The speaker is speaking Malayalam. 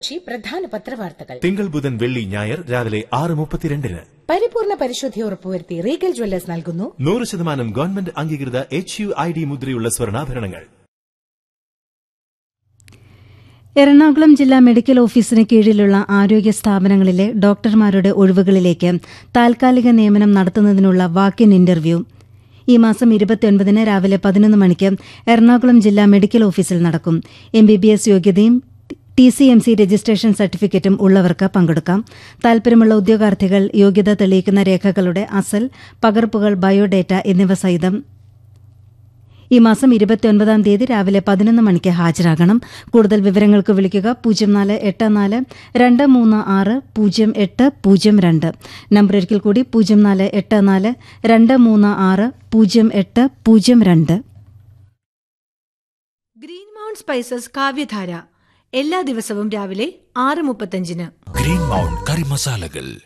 ഷി പ്രധാന പത്രവാർത്തകൾ തിങ്കൾ ബുധൻ വെള്ളി ഞായർ രാവിലെ ആറ് മുപ്പത്തിരണ്ടിന് പരിപൂർണ പരിശുദ്ധി ഉറപ്പുവരുത്തി റീഗൽ ജ്വല്ലേഴ്സ് നൽകുന്നു നൂറ് ശതമാനം ഗവൺമെന്റ് അംഗീകൃത എച്ച് യു ഐ ഡി മുദ്രയുള്ള സ്വർണ്ണാഭരണങ്ങൾ എറണാകുളം ജില്ലാ മെഡിക്കൽ ഓഫീസിന് കീഴിലുള്ള ആരോഗ്യ സ്ഥാപനങ്ങളിലെ ഡോക്ടർമാരുടെ ഒഴിവുകളിലേക്ക് താൽക്കാലിക നിയമനം നടത്തുന്നതിനുള്ള വാക്കിൻ ഇന്റർവ്യൂ ഈ മാസം ഇരുപത്തിയൊൻപതിന് രാവിലെ പതിനൊന്ന് മണിക്ക് എറണാകുളം ജില്ലാ മെഡിക്കൽ ഓഫീസിൽ നടക്കും എം ബി ബി എസ് യോഗ്യതയും T C M C registration സർട്ടിഫിക്കറ്റും ഉള്ളവർക്ക് പങ്കെടുക്കാം താൽപര്യമുള്ള ഉദ്യോഗാർത്ഥികൾ യോഗ്യത തെളിയിക്കുന്ന രേഖകളുടെ അസൽ പകർപ്പുകൾ ബയോഡേറ്റ എന്നിവ സഹിതം ഈ മാസം ഇരുപത്തിയൊൻപതാം തീയതി രാവിലെ പതിനൊന്ന് മണിക്ക് ഹാജരാകണം കൂടുതൽ വിവരങ്ങൾക്ക് വിളിക്കുക പൂജ്യം നാല് എട്ട് നാല് രണ്ട് മൂന്ന് ആറ് പൂജ്യം എട്ട് പൂജ്യം രണ്ട് നമ്പർ ഒരിക്കൽ കൂടി പൂജ്യം നാല് എട്ട് നാല് രണ്ട് മൂന്ന് ആറ് പൂജ്യം എട്ട് പൂജ്യം രണ്ട് ഗ്രീൻ മൗണ്ട് സ്പൈസസ് കാവ്യധാര എല്ലാ ദിവസവും രാവിലെ ആറ് മുപ്പത്തഞ്ചിന് ഗ്രീൻ മൗണ്ട് കറി മസാലകൾ